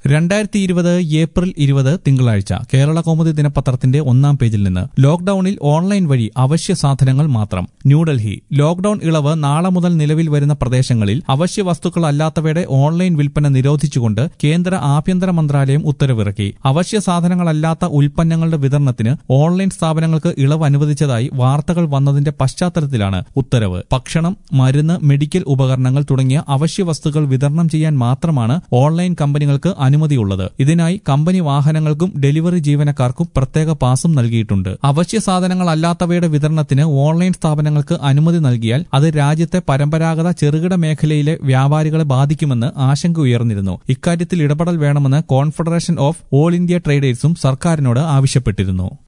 രണ്ടായിരത്തി ഇരുപത് ഏപ്രിൽ ഇരുപത് തിങ്കളാഴ്ച കേരള കൗമുദി ദിനപത്രത്തിന്റെ ഒന്നാം പേജിൽ നിന്ന് ലോക്ഡൌണിൽ ഓൺലൈൻ വഴി അവശ്യ സാധനങ്ങൾ മാത്രം ന്യൂഡൽഹി ലോക്ഡൌൺ ഇളവ് നാളെ മുതൽ നിലവിൽ വരുന്ന പ്രദേശങ്ങളിൽ അവശ്യ വസ്തുക്കളല്ലാത്തവയുടെ ഓൺലൈൻ വിൽപ്പന നിരോധിച്ചുകൊണ്ട് കേന്ദ്ര ആഭ്യന്തര മന്ത്രാലയം ഉത്തരവിറക്കി അവശ്യ സാധനങ്ങളല്ലാത്ത ഉൽപ്പന്നങ്ങളുടെ വിതരണത്തിന് ഓൺലൈൻ സ്ഥാപനങ്ങൾക്ക് ഇളവ് അനുവദിച്ചതായി വാർത്തകൾ വന്നതിന്റെ പശ്ചാത്തലത്തിലാണ് ഉത്തരവ് ഭക്ഷണം മരുന്ന് മെഡിക്കൽ ഉപകരണങ്ങൾ തുടങ്ങിയ അവശ്യ വസ്തുക്കൾ വിതരണം ചെയ്യാൻ മാത്രമാണ് ഓൺലൈൻ കമ്പനികൾക്ക് അനുമതിയുള്ളത് ഇതിനായി കമ്പനി വാഹനങ്ങൾക്കും ഡെലിവറി ജീവനക്കാർക്കും പ്രത്യേക പാസും നൽകിയിട്ടുണ്ട് അവശ്യ സാധനങ്ങളല്ലാത്തവയുടെ വിതരണത്തിന് ഓൺലൈൻ സ്ഥാപനങ്ങൾക്ക് അനുമതി നൽകിയാൽ അത് രാജ്യത്തെ പരമ്പരാഗത ചെറുകിട മേഖലയിലെ വ്യാപാരികളെ ബാധിക്കുമെന്ന് ആശങ്ക ഉയർന്നിരുന്നു ഇക്കാര്യത്തിൽ ഇടപെടൽ വേണമെന്ന് കോൺഫെഡറേഷൻ ഓഫ് ഓൾ ഇന്ത്യ ട്രേഡേഴ്സും സർക്കാരിനോട് ആവശ്യപ്പെട്ടിരുന്നു